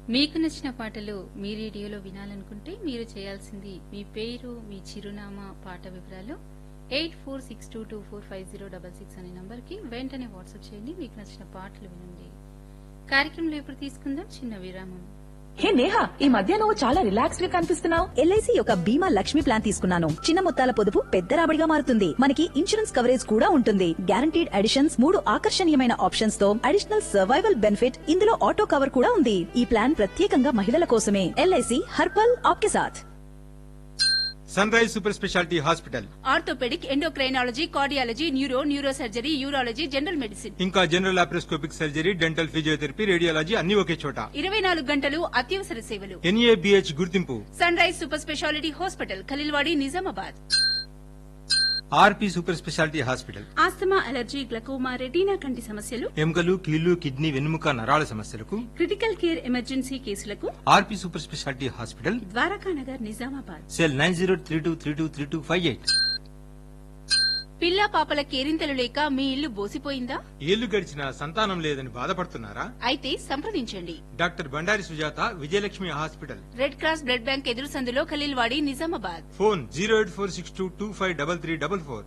మీకు నచ్చిన పాటలు మీ రేడియోలో వినాలనుకుంటే మీరు చేయాల్సింది మీ పేరు మీ చిరునామా పాట వివరాలు eight four six two two four five zero double six అనే నంబర్కి వెంటనే వాట్సాప్ చేయండి మీకు నచ్చిన పాటలు వినండి కార్యక్రమంలో ఇప్పుడు తీసుకుందాం చిన్న విరామం హే నేహా ఈ మధ్య నువ్వు చాలా రిలాక్స్ గా కనిపిస్తున్నావు ఎల్ఐసి యొక్క బీమా లక్ష్మి ప్లాన్ తీసుకున్నాను చిన్న మొత్తాల పొదుపు పెద్ద రాబడిగా మారుతుంది మనకి ఇన్సూరెన్స్ కవరేజ్ కూడా ఉంటుంది గ్యారంటీడ్ అడిషన్స్ మూడు ఆకర్షణీయమైన ఆప్షన్స్ తో అడిషనల్ సర్వైవల్ బెనిఫిట్ ఇందులో ఆటో కవర్ కూడా ఉంది ఈ ప్లాన్ ప్రత్యేకంగా మహిళల కోసమే ఎల్ఐసి హర్పల్ ఆప్కే సాథ్ sunrise super speciality hospital orthopaedic endocrinology cardiology neuro neuro surgery urology general medicine ఇంకా general laparoscopic surgery dental physiotherapy radiology అన్ని ఒకే చోట ఇరవై నాలుగు గంటలు అత్యవసర సేవలు ఎన్ఏబిహెచ్ గుర్తింపు sunrise super speciality hospital Khaleelwadi Nizamabad RP super speciality hospital asthma allergy glaucoma retina కంటి సమస్యలు ఎముకలు కీళ్లు కిడ్నీ వెన్నుముక నరాల సమస్యలకు క్రిటికల్ కేర్ ఎమర్జెన్సీ కేసులకు RP super speciality hospital Dwarakanagar Nizamabad cell nine zero three two three two three two five eight పిల్లా పాపల కేరింతలు లేక మీ ఇల్లు బోసిపోయిందా ఏళ్లు గడిచిన సంతానం లేదని బాధపడుతున్నారా అయితే సంప్రదించండి doctor Bandari Sujatha Vijayalakshmi hospital red cross blood bank ఎదురు సందులో Khaleelwadi Nizamabad phone zero eight four six two two five double three double four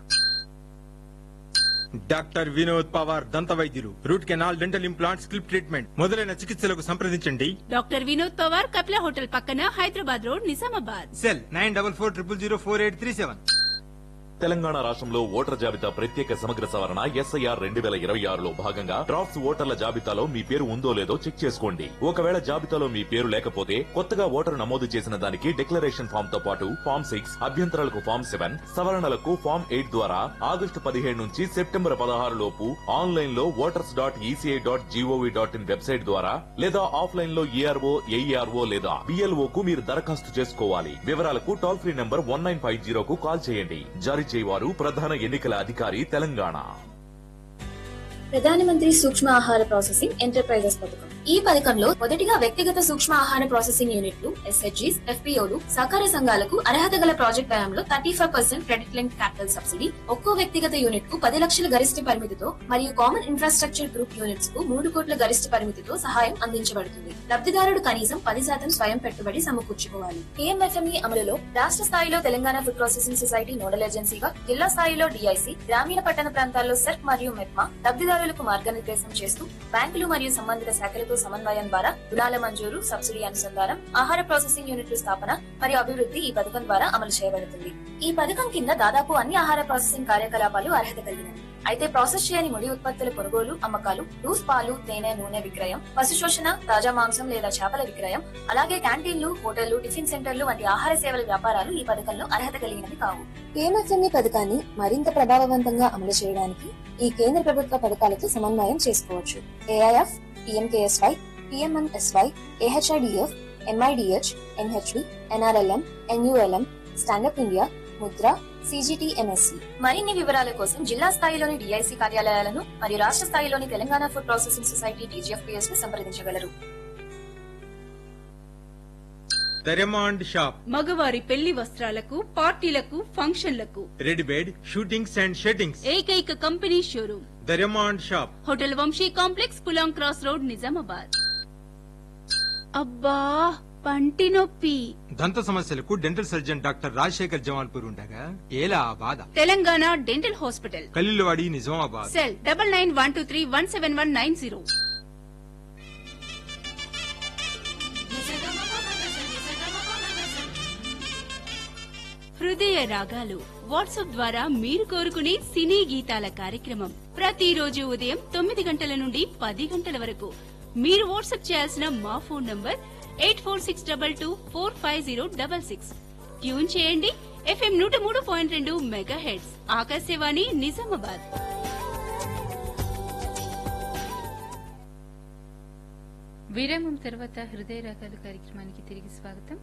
doctor Vinod Pawar దంత వైద్యులు root canal dental implant scalp treatment మొదలైన చికిత్సలకు సంప్రదించండి డాక్టర్ వినోద్ పవార్ కపిల హోటల్ పక్కన Hyderabad road Nizamabad cell nine double four triple zero four eight three seven Telangana రాష్ట్రంలో voter జాబితా ప్రత్యేక సమగ్ర సవరణ ఎస్ఐఆర్ రెండు వేల ఇరవై ఆరులో భాగంగా డ్రాఫ్ట్స్ ఓటర్ల జాబితాలో మీ పేరు ఉందో లేదో చెక్ చేసుకోండి ఒకవేళ జాబితాలో మీ పేరు లేకపోతే కొత్తగా ఓటరు నమోదు చేసిన దానికి డిక్లరేషన్ ఫామ్ తో పాటు ఫామ్ సిక్స్ అభ్యంతరాలకు ఫామ్ సెవెన్ సవరణలకు ఫామ్ ఎయిట్ ద్వారా ఆగస్టు పదిహేడు నుంచి సెప్టెంబర్ పదహారు లోపు ఆన్లైన్ లో voters dot ECI dot GOV dot in website ద్వారా లేదా ఆఫ్లైన్ లో ఏఆర్ఓ ఏఈఆర్ఓ లేదా బిఎల్ఓ కు మీరు దరఖాస్తు చేసుకోవాలి వివరాలకు toll free number one nine five జీరోకు కాల్ చేయండి జారీ చేయవారు ప్రధాన ఎన్నికల అధికారి తెలంగాణ ప్రధానమంత్రి సూక్ష్మ ఆహార ప్రాసెసింగ్ ఎంటర్ప్రైజెస్ పథకం ఈ పథకంలో మొదటిగా వ్యక్తిగత సూక్ష్మ ఆహార ప్రాసెసింగ్ యూనిట్లు ఎస్హెచ్జీస్ ఎఫ్పీఓలు సహకార సంఘాలకు అర్హత గల ప్రాజెక్ట్ వ్యయంలో thirty five percent credit link capital subsidy ఒక్కో వ్యక్తిగత యూనిట్ కు పది లక్షల గరిష్ట పరిమితితో మరియు కామన్ ఇన్ఫ్రాస్ట్రక్చర్ గ్రూప్ యూనిట్స్ కు మూడు కోట్ల గరిష్ట పరిమితితో సహాయం అందించబడుతుంది లబ్ధిదారుడు కనీసం పది శాతం స్వయం పెట్టుబడి సమకూర్చుకోవాలి పిఎంఎఫ్ఎంఈ అమలులో రాష్ట్ర స్థాయిలో Telangana food processing society nodal ఏజెన్సీగా జిల్లా స్థాయిలో డిఐసి గ్రామీణ పట్టణ ప్రాంతాల్లో సెర్క్ మరియు మెప్మా లబ్ధిదారులకు మార్గనిర్దేశం చేస్తూ బ్యాంకులు మరియు సంబంధిత శాఖలతో సమన్వయం ద్వారా రుణాల మంజూరు సబ్సిడీ అనుసంధానం ఆహార ప్రాసెసింగ్ యూనిట్ల స్థాపన మరియు అభివృద్ధి ఈ పథకం ద్వారా అమలు చేయబడుతుంది ఈ పథకం కింద దాదాపు అన్ని ఆహార ప్రాసెసింగ్ కార్యకలాపాలు అర్హత కలిగినవి అయితే ప్రాసెస్ చేయని ముడి ఉత్పత్తుల కొనుగోలు అమ్మకాలు లూస్ పాలు తేనె నూనె విక్రయం పశు శోషణ తాజా మాంసం లేదా చేపల విక్రయం అలాగే క్యాంటీన్లు హోటళ్లు టిఫిన్ సెంటర్లు వంటి ఆహార సేవల వ్యాపారాలు ఈ పథకంలో అర్హత కలిగినవి కావు పిఎంఎఫ్ఎంఈ పథకాన్ని మరింత ప్రభావవంతంగా అమలు చేయడానికి ఈ కేంద్ర ప్రభుత్వ పథకాలతో సమన్వయం చేసుకోవచ్చు AIF PMKSY PMNSY AHIDF MIDH NHB NRLM NULM stand up India Mudra CGTMSE మరిన్ని వివరాల కోసం జిల్లా స్థాయిలోని డిఐసి కార్యాలయాలను మరియు రాష్ట్ర స్థాయిలోని Telangana food processing society TGFPS ను సంప్రదించగలరు దరమాండ్ షాప్ మగవారి పెళ్లి వస్త్రాలకు పార్టీలకు ఫంక్షన్లకు readymade suitings and shirtings ఏకైక కంపెనీ షోరూమ్ దరమాండ్ షాప్ హోటల్ వంశీ కాంప్లెక్స్ పులాంగ్ క్రాస్ రోడ్ నిజామాబాద్ అబ్బా పంటి నొప్పి దంత సమస్యలకు dental surgeon doctor Rajasekhar Jamalpur ఉండగా ఏలా ఆ బాధ తెలంగాణ డెంటల్ హాస్పిటల్ కల్లులవాడి Nizamabad cell double nine one two three one seven one nine zero హృదయ రాగాలు వాట్సాప్ ద్వారా మీరు కోరుకునే సినీ గీతాల కార్యక్రమం ప్రతిరోజు ఉదయం తొమ్మిది గంటల నుండి పది గంటల వరకు మీరు వాట్సాప్ చేయాల్సిన మా phone number eight four six double two four five zero double six tune చేయండి ఎఫ్ఎం నూట మూడు పాయింట్ రెండు మెగా హెడ్స్ ఆకాశవాణి నిజామాబాద్ విరామం తర్వాత హృదయ రాగాలు కార్యక్రమానికి తిరిగి స్వాగతం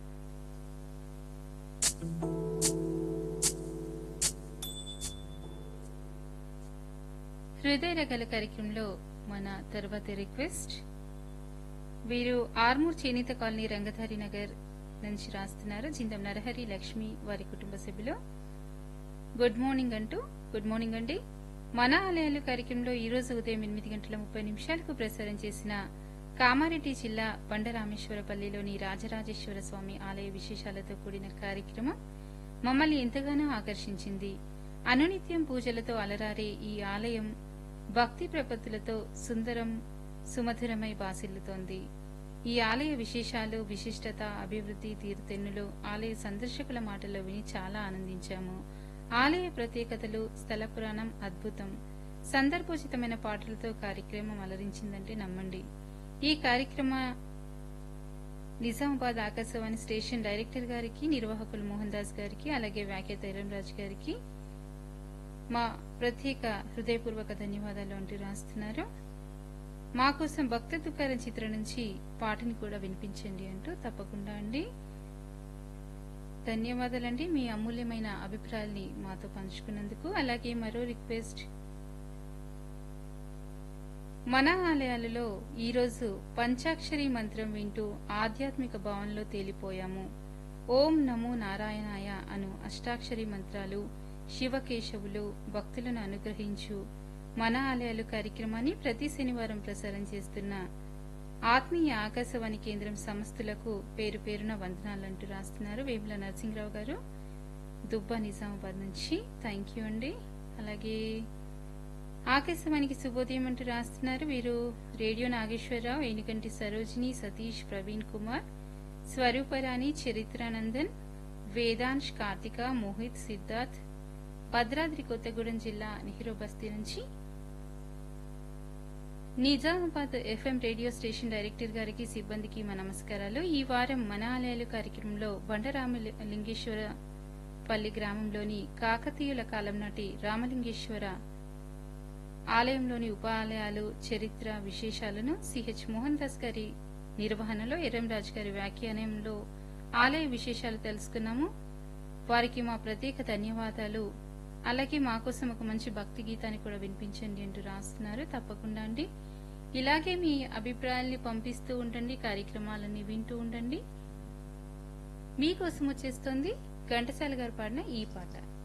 హృదయ రాగాల కార్యక్రమంలో మన తర్వాతి రిక్వెస్ట్ వీరు ఆర్మూర్ చేనేత కాలనీ రంగధారి నగర్ నుంచి రాస్తున్నారు జిందం నరహరి లక్ష్మి వారి కుటుంబ సభ్యులు గుడ్ మార్నింగ్ అంటూ గుడ్ మార్నింగ్ అండి మన ఆలయాలు కార్యక్రమంలో ఈ రోజు ఉదయం ఎనిమిది గంటల ముప్పై నిమిషాలకు ప్రసారం చేసిన కామారెడ్డి జిల్లా బండరామేశ్వరపల్లిలోని రాజరాజేశ్వర స్వామి ఆలయ విశేషాలతో కూడిన కార్యక్రమం మమ్మల్ని ఎంతగానో ఆకర్షించింది అనునిత్యం పూజలతో అలరారే ఈ ఆలయం భక్తి ప్రపత్తులతో సుందరం సుమధురమై బాసిల్లుతోంది ఈ ఆలయ విశేషాలు విశిష్టత అభివృద్ది తీరుతెన్నులు ఆలయ సందర్శకుల మాటల్లో విని చాలా ఆనందించాము ఆలయ ప్రత్యేకతలు స్థల పురాణం అద్భుతం సందర్భోచితమైన పాటలతో కార్యక్రమం అలరించిందంటే నమ్మండి ఈ కార్యక్రమ నిజామాబాద్ ఆకాశవాణి స్టేషన్ డైరెక్టర్ గారికి నిర్వాహకులు మోహన్ దాస్ గారికి అలాగే వ్యాఖ్యాత రాజ్ గారికి మా ప్రత్యేక హృదయపూర్వక ధన్యవాదాలు అంటూ రాస్తున్నారు మా కోసం భక్త దుకారం చిత్రం నుంచి పాటని కూడా వినిపించండి అంటూ తప్పకుండా అండి ధన్యవాదాలండి మీ అమూల్యమైన అభిప్రాయాల్ని మాతో పంచుకున్నందుకు అలాగే మరో రిక్వెస్ట్ మన ఆలయాలలో ఈరోజు పంచాక్షరి మంత్రం వింటూ ఆధ్యాత్మిక భావనలో తేలిపోయాము ఓం నమో నారాయణాయ అను అష్టాక్షరి మంత్రాలు శివకేశవులు భక్తులను అనుగ్రహించు మన ఆలయాలు కార్యక్రమాన్ని ప్రతి శనివారం ప్రసారం చేస్తున్న ఆత్మీయ ఆకాశవాణి కేంద్రం సంస్థలకు పేరు పేరున వందనాలంటూ రాస్తున్నారు వేముల నరసింహరావు గారు దుబ్బా నిజామాబాద్ నుంచి థ్యాంక్ యూ అండి అలాగే ఆకాశవాణికి శుభోదయం అంటూ రాస్తున్నారు వీరు రేడియో నాగేశ్వరరావు ఎనికంటి సరోజిని సతీష్ ప్రవీణ్ కుమార్ స్వరూపరాణి చరిత్రానందన్ వేదాంశ్ కార్తిక మోహిత్ సిద్ధార్థ్ భద్రాద్రి కొత్తగూడెం జిల్లా నెహ్రూ బస్తీ నుంచి Nizamabad FM radio station director గారికి సిబ్బందికి మా నమస్కారాలు ఈ వారం మన ఆలయాలు కార్యక్రమంలో బండరామలింగేశ్వర పల్లి గ్రామంలోని కాకతీయుల కాలం నాటి రామలింగేశ్వర ఆలయంలోని ఉపాలయాలు చరిత్ర విశేషాలను సిహెచ్ మోహన్ దాస్ గారి నిర్వహణలో ఎర్రంరాజు గారి వ్యాఖ్యానంలో ఆలయ విశేషాలు తెలుసుకున్నాము వారికి మా ప్రత్యేక ధన్యవాదాలు అలాగే మా కోసం ఒక మంచి భక్తి గీతాన్ని కూడా వినిపించండి అంటూ రాస్తున్నారు తప్పకుండా అండి ఇలాగే మీ అభిప్రాయాల్ని పంపిస్తూ ఉండండి కార్యక్రమాలన్నీ వింటూ ఉండండి మీకోసం వచ్చేస్తుంది ఘంటసాల గారు పాడిన ఈ పాట